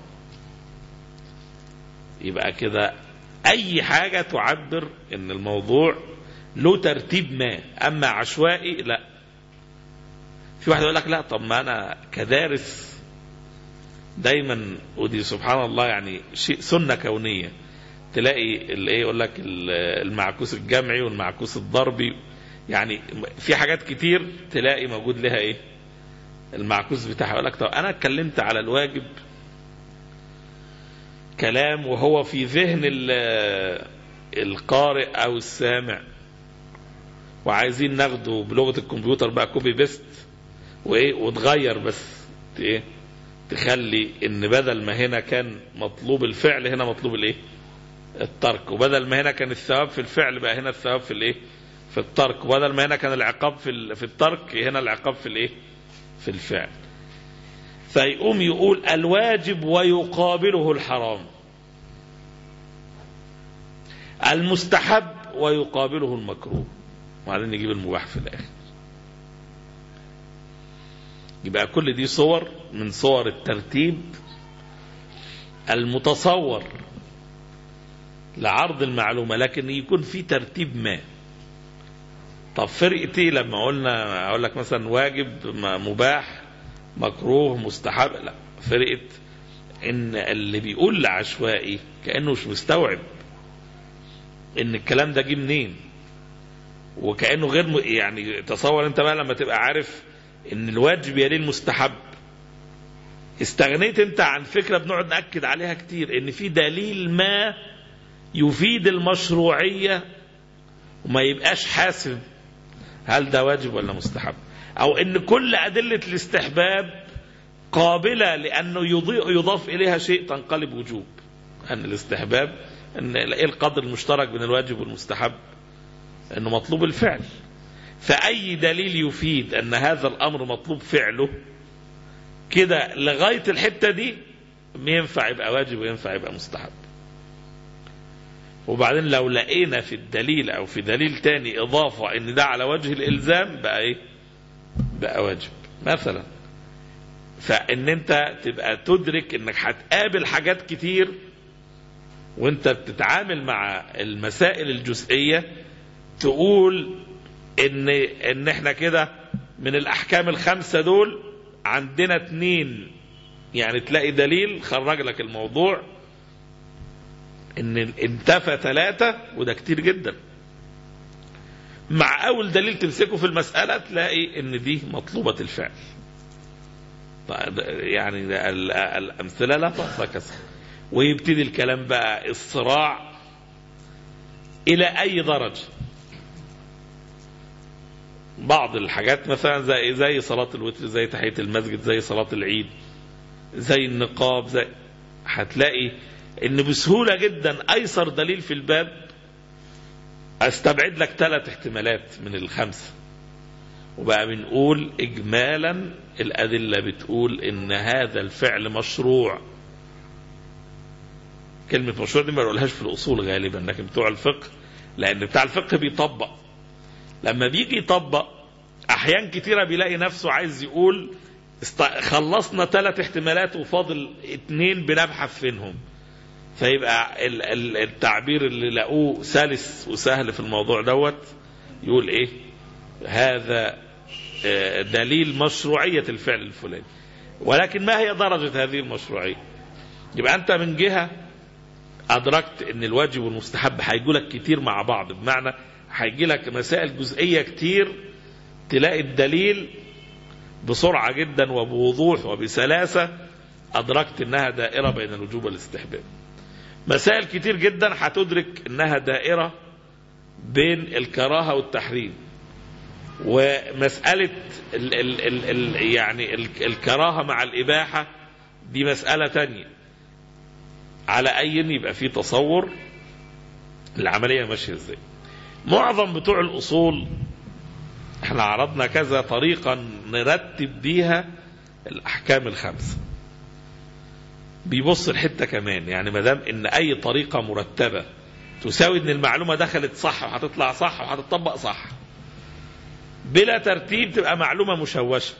يبقى كده اي حاجه تعبر ان الموضوع له ترتيب ما اما عشوائي لا في واحد يقول لك لا طب ما انا كدارس دايما ودي سبحان الله يعني شيء سنه كونيه تلاقي الايه يقول لك المعكوس الجمعي والمعكوس الضربي يعني في حاجات كتير تلاقي موجود لها ايه المعكوس بتاعها يقول لك طب انا اتكلمت على الواجب كلام وهو في ذهن القارئ او السامع وعايزين ناخده بلغه الكمبيوتر بقى كوبي بيست وايه وتغير بس ايه تخلي ان بدل ما هنا كان مطلوب الفعل هنا مطلوب الايه الترك وبدل ما هنا كان الثواب في الفعل بقى هنا الثواب في الايه في الترك وبدل ما هنا كان العقاب في في الترك هنا العقاب في الايه في الفعل فيقوم يقول الواجب ويقابله الحرام المستحب ويقابله المكروه وبعدين نجيب المباح في الاخر يبقى كل دي صور من صور الترتيب المتصور لعرض المعلومة لكن يكون في ترتيب ما طب فرقتي لما قلنا اقول لك مثلا واجب مباح مكروه مستحب لا فرقة ان اللي بيقول عشوائي كانه مش مستوعب ان الكلام ده جه منين وكانه غير م... يعني تصور انت بقى لما تبقى عارف ان الواجب يليه المستحب استغنيت انت عن فكره بنقعد ناكد عليها كتير ان في دليل ما يفيد المشروعيه وما يبقاش حاسب هل ده واجب ولا مستحب او ان كل ادله الاستحباب قابله لانه يضاف اليها شيء تنقلب وجوب ان الاستحباب ان ايه القدر المشترك بين الواجب والمستحب انه مطلوب الفعل فاي دليل يفيد ان هذا الامر مطلوب فعله كده لغايه الحته دي ينفع يبقى واجب وينفع يبقى مستحب وبعدين لو لقينا في الدليل او في دليل تاني اضافه ان ده على وجه الالزام بقى ايه بقى واجب مثلا فان انت تبقى تدرك انك هتقابل حاجات كتير وانت بتتعامل مع المسائل الجزئيه تقول ان ان احنا كده من الاحكام الخمسه دول عندنا اتنين يعني تلاقي دليل خرج لك الموضوع ان انتفى ثلاثة وده كتير جدا مع اول دليل تمسكه في المسألة تلاقي ان دي مطلوبة الفعل يعني الامثلة لا تحصى كثرة ويبتدي الكلام بقى الصراع الى اي درجة بعض الحاجات مثلا زي زي صلاة الوتر زي تحية المسجد زي صلاة العيد زي النقاب زي هتلاقي ان بسهولة جدا ايسر دليل في الباب استبعد لك ثلاث احتمالات من الخمسة وبقى بنقول اجمالا الادلة بتقول ان هذا الفعل مشروع كلمة مشروع دي ما بقولهاش في الاصول غالبا لكن بتوع الفقه لان بتاع الفقه بيطبق لما بيجي يطبق احيان كتيرة بيلاقي نفسه عايز يقول خلصنا ثلاث احتمالات وفاضل اتنين بنبحث فينهم فيبقى التعبير اللي لقوه سلس وسهل في الموضوع دوت يقول ايه هذا دليل مشروعية الفعل الفلاني ولكن ما هي درجة هذه المشروعية يبقى انت من جهة ادركت ان الواجب والمستحب هيجوا لك كتير مع بعض بمعنى هيجي لك مسائل جزئية كتير تلاقي الدليل بسرعة جدا وبوضوح وبسلاسة أدركت أنها دائرة بين الوجوب والاستحباب مسائل كتير جدا هتدرك أنها دائرة بين الكراهة والتحريم ومسألة ال ال ال ال يعني ال الكراهة مع الإباحة دي مسألة تانية على أي يبقى في تصور العملية ماشية ازاي معظم بتوع الأصول احنا عرضنا كذا طريقة نرتب بيها الأحكام الخمسة بيبص الحتة كمان يعني ما دام ان اي طريقة مرتبة تساوي ان المعلومة دخلت صح وهتطلع صح وهتطبق صح بلا ترتيب تبقى معلومة مشوشة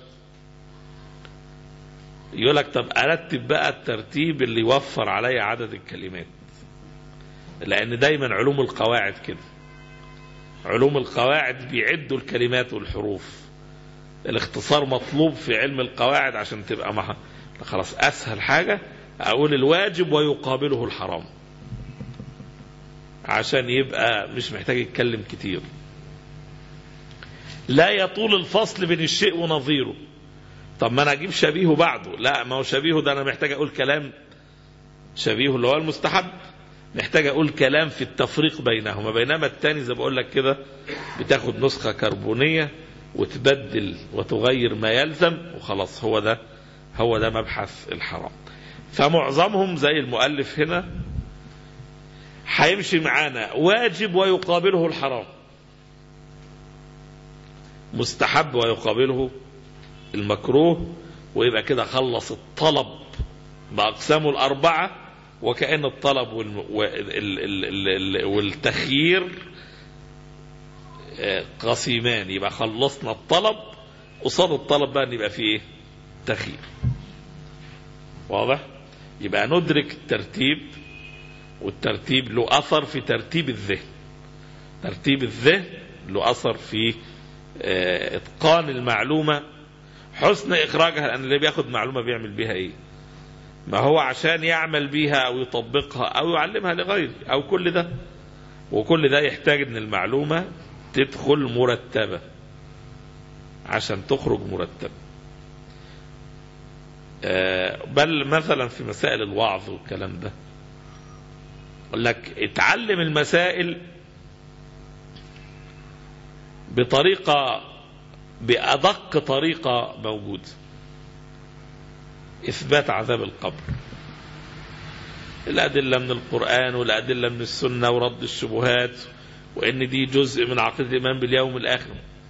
يقول لك طب ارتب بقى الترتيب اللي يوفر علي عدد الكلمات لان دايما علوم القواعد كده علوم القواعد بيعدوا الكلمات والحروف الاختصار مطلوب في علم القواعد عشان تبقى مع خلاص اسهل حاجة اقول الواجب ويقابله الحرام عشان يبقى مش محتاج يتكلم كتير لا يطول الفصل بين الشيء ونظيره طب ما انا اجيب شبيهه بعده لا ما هو شبيهه ده انا محتاج اقول كلام شبيهه اللي هو المستحب محتاج اقول كلام في التفريق بينهما بينما التاني زي بقول لك كده بتاخد نسخة كربونية وتبدل وتغير ما يلزم وخلاص هو ده هو ده مبحث الحرام فمعظمهم زي المؤلف هنا هيمشي معانا واجب ويقابله الحرام مستحب ويقابله المكروه ويبقى كده خلص الطلب بأقسامه الأربعة وكأن الطلب والتخيير قسيمان يبقى خلصنا الطلب قصاد الطلب بقى ان يبقى فيه ايه تخيير واضح يبقى ندرك الترتيب والترتيب له اثر في ترتيب الذهن ترتيب الذهن له اثر في اتقان المعلومه حسن اخراجها لان اللي بياخد معلومه بيعمل بيها ايه ما هو عشان يعمل بيها او يطبقها او يعلمها لغيره او كل ده وكل ده يحتاج ان المعلومه تدخل مرتبه عشان تخرج مرتبه بل مثلا في مسائل الوعظ والكلام ده يقول لك اتعلم المسائل بطريقة بأدق طريقة موجودة إثبات عذاب القبر الأدلة من القرآن والأدلة من السنة ورد الشبهات وإن دي جزء من عقيدة الإيمان باليوم الآخر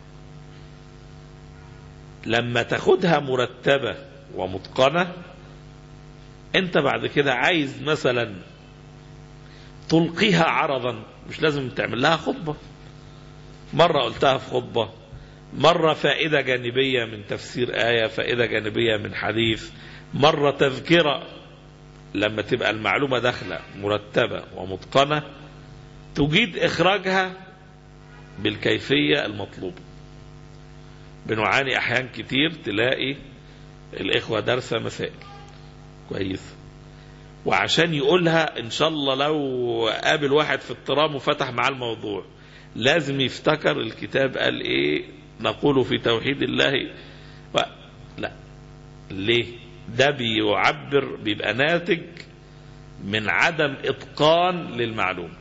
لما تاخدها مرتبة ومتقنة أنت بعد كده عايز مثلا تلقيها عرضا مش لازم تعمل لها خطبة مرة قلتها في خطبة مرة فائدة جانبية من تفسير آية فائدة جانبية من حديث مرة تذكرة لما تبقى المعلومة داخلة مرتبة ومتقنة تجيد إخراجها بالكيفية المطلوبة بنعاني أحيان كتير تلاقي الإخوة دارسة مسائل كويس وعشان يقولها إن شاء الله لو قابل واحد في الترام وفتح معاه الموضوع لازم يفتكر الكتاب قال إيه نقول في توحيد الله و... لا ليه ده بيعبر بيبقى ناتج من عدم إتقان للمعلومة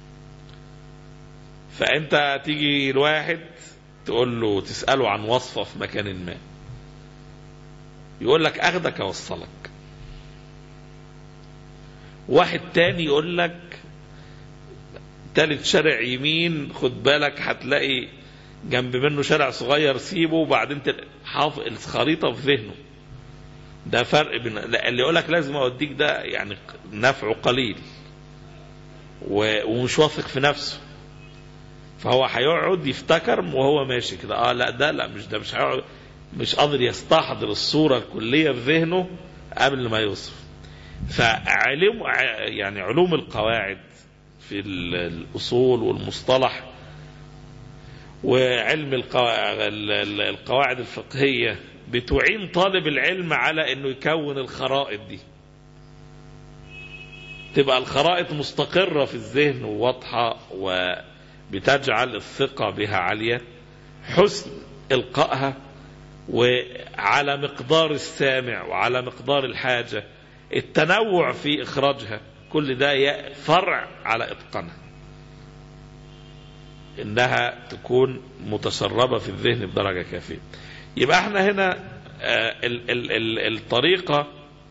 فأنت تيجي الواحد تقول له تسأله عن وصفة في مكان ما يقول لك أخدك أوصلك واحد تاني يقول لك تالت شارع يمين خد بالك هتلاقي جنب منه شارع صغير سيبه وبعدين حافظ الخريطة في ذهنه ده فرق بين اللي يقول لك لازم اوديك ده يعني نفعه قليل ومش واثق في نفسه فهو هيقعد يفتكر وهو ماشي كده اه لا ده لا مش ده مش هيقعد مش قادر يستحضر الصورة الكلية في ذهنه قبل ما يوصف فعلم يعني علوم القواعد في الأصول والمصطلح وعلم القواعد الفقهية بتعين طالب العلم على انه يكون الخرائط دي تبقى الخرائط مستقرة في الذهن وواضحة وبتجعل الثقة بها عالية حسن إلقائها وعلى مقدار السامع وعلى مقدار الحاجة التنوع في إخراجها كل ده فرع على إتقانها انها تكون متسربه في الذهن بدرجه كافيه يبقى احنا هنا آه، ال- ال- ال- الطريقه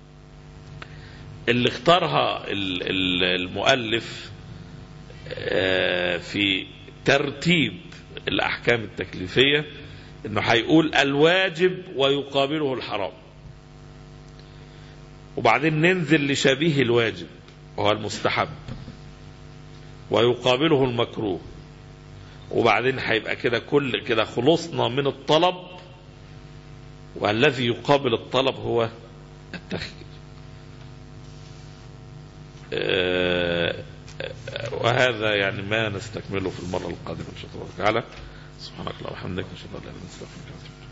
اللي اختارها ال- ال- المؤلف آه، في ترتيب الاحكام التكليفيه انه هيقول الواجب ويقابله الحرام وبعدين ننزل لشبيه الواجب وهو المستحب ويقابله المكروه وبعدين هيبقى كده كل كده خلصنا من الطلب والذي يقابل الطلب هو التخيير آه، آه، وهذا يعني ما نستكمله في المرة القادمة إن شاء الله تعالى سبحانك اللهم وبحمدك نشهد أن لا إله إلا أنت نستغفرك ونتوب إليك